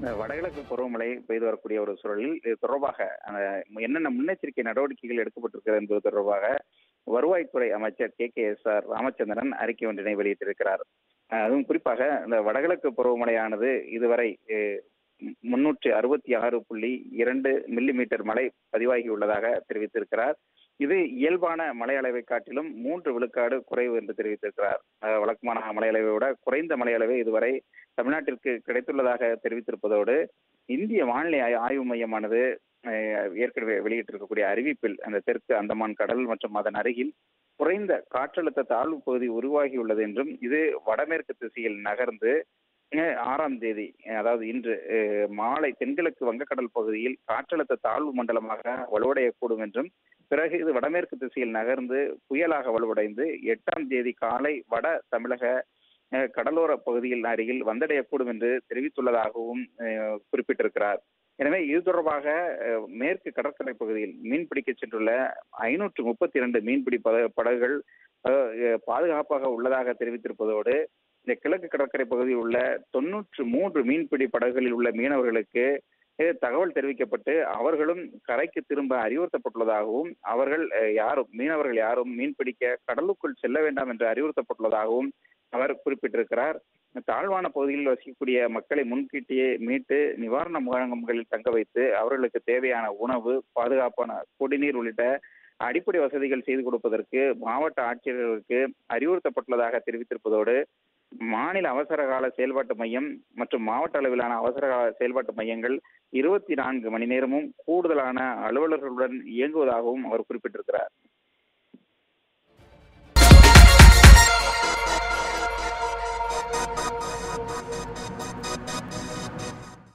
இந்த வடகிழக்கு பருவமழை பெய்து வரக்கூடிய ஒரு சூழலில் இது தொடர்பாக அந்த என்னென்ன முன்னெச்சரிக்கை நடவடிக்கைகள் எடுக்கப்பட்டிருக்கிறது என்பது தொடர்பாக வருவாய்த்துறை அமைச்சர் K K S R Ramachandran அறிக்கை ஒன்றினை வெளியிட்டிருக்கிறார் அஹ் அதுவும் குறிப்பாக இந்த வடகிழக்கு பருவமழையானது இதுவரை முன்னூற்றி அறுபத்தி ஆறு புள்ளி இரண்டு மில்லி மீட்டர் மழை பதிவாகியுள்ளதாக தெரிவித்திருக்கிறார் இது இயல்பான மழை அளவை காட்டிலும் மூன்று விழுக்காடு குறைவு என்று தெரிவித்திருக்கிறார் அஹ் வழக்கமான மழை அளவை விட குறைந்த மழை அளவை இதுவரை தமிழ்நாட்டிற்கு கிடைத்துள்ளதாக தெரிவித்திருப்பதோடு இந்திய வானிலை ஆய்- ஆய்வு மையமானது அஹ், ஏற்கனவே வெளியிட்டிருக்கக்கூடிய அறிவிப்பில் அந்த தெற்கு அந்தமான் கடல் மற்றும் அதன் அருகில் குறைந்த காற்றழுத்த தாழ்வு பகுதி உருவாகியுள்ளது என்றும் இது வடமேற்கு திசையில் நகர்ந்து அஹ், ஆறாம் தேதி அஹ், அதாவது இன்று அஹ், மாலை தென்கிழக்கு வங்கக்கடல் பகுதியில் காற்றழுத்த தாழ்வு மண்டலமாக வலுவடையக்கூடும் என்றும் பிறகு இது வடமேற்கு திசையில் நகர்ந்து புயலாக வலுவடைந்து எட்டாம் தேதி காலை வட தமிழக அஹ், கடலோர பகுதியில் அருகில் வந்தடையக்கூடும் என்று தெரிவித்துள்ளதாகவும் அஹ், குறிப்பிட்டிருக்கிறார் எனவே இது தொடர்பாக அஹ், மேற்கு கடற்கரை பகுதியில் மீன்பிடிக்க சென்றுள்ள ஐநூற்று முப்பத்தி இரண்டு மீன்பிடி பட- படகுகள் அஹ், அஹ், பாதுகாப்பாக உள்ளதாக தெரிவித்திருப்பதோடு இந்த கிழக்கு கடற்கரை பகுதியில் உள்ள தொன்னூற்று மூன்று மீன்பிடி படகுகளில் உள்ள மீனவர்களுக்கு அஹ், தகவல் தெரிவிக்கப்பட்டு அவர்களும் கரைக்கு திரும்ப அறிவுறுத்தப்பட்டுள்ளதாகவும் அவர்கள் அஹ், யாரும் மீனவர்கள் யாரும் மீன்பிடிக்க கடலுக்குள் செல்ல வேண்டாம் என்று அறிவுறுத்தப்பட்டுள்ளதாகவும் அவர் குறிப்பிட்டிருக்கிறார் தாழ்வான பகுதியில் வசிக்கக்கூடிய மக்களை முன்கூட்டியே மீட்டு நிவாரண முகாம்களில் தங்க வைத்து அவர்களுக்கு தேவையான உணவு பாதுகாப்பான குடிநீர் உள்ளிட்ட அடிப்படை வசதிகள் செய்து கொடுப்பதற்கு மாவட்ட ஆட்சியர்களுக்கு அறிவுறுத்தப்பட்டுள்ளதாக தெரிவித்திருப்பதோடு மாநில அவசர கால செயல்பாட்டு மையம் மற்றும் மாவட்ட அளவிலான அவசர கால செயல்பாட்டு மையங்கள் இருபத்தி நான்கு மணி நேரமும் கூடுதலான அலுவலர்களுடன் இயங்குவதாகவும் அவர் குறிப்பிட்டிருக்கிறார்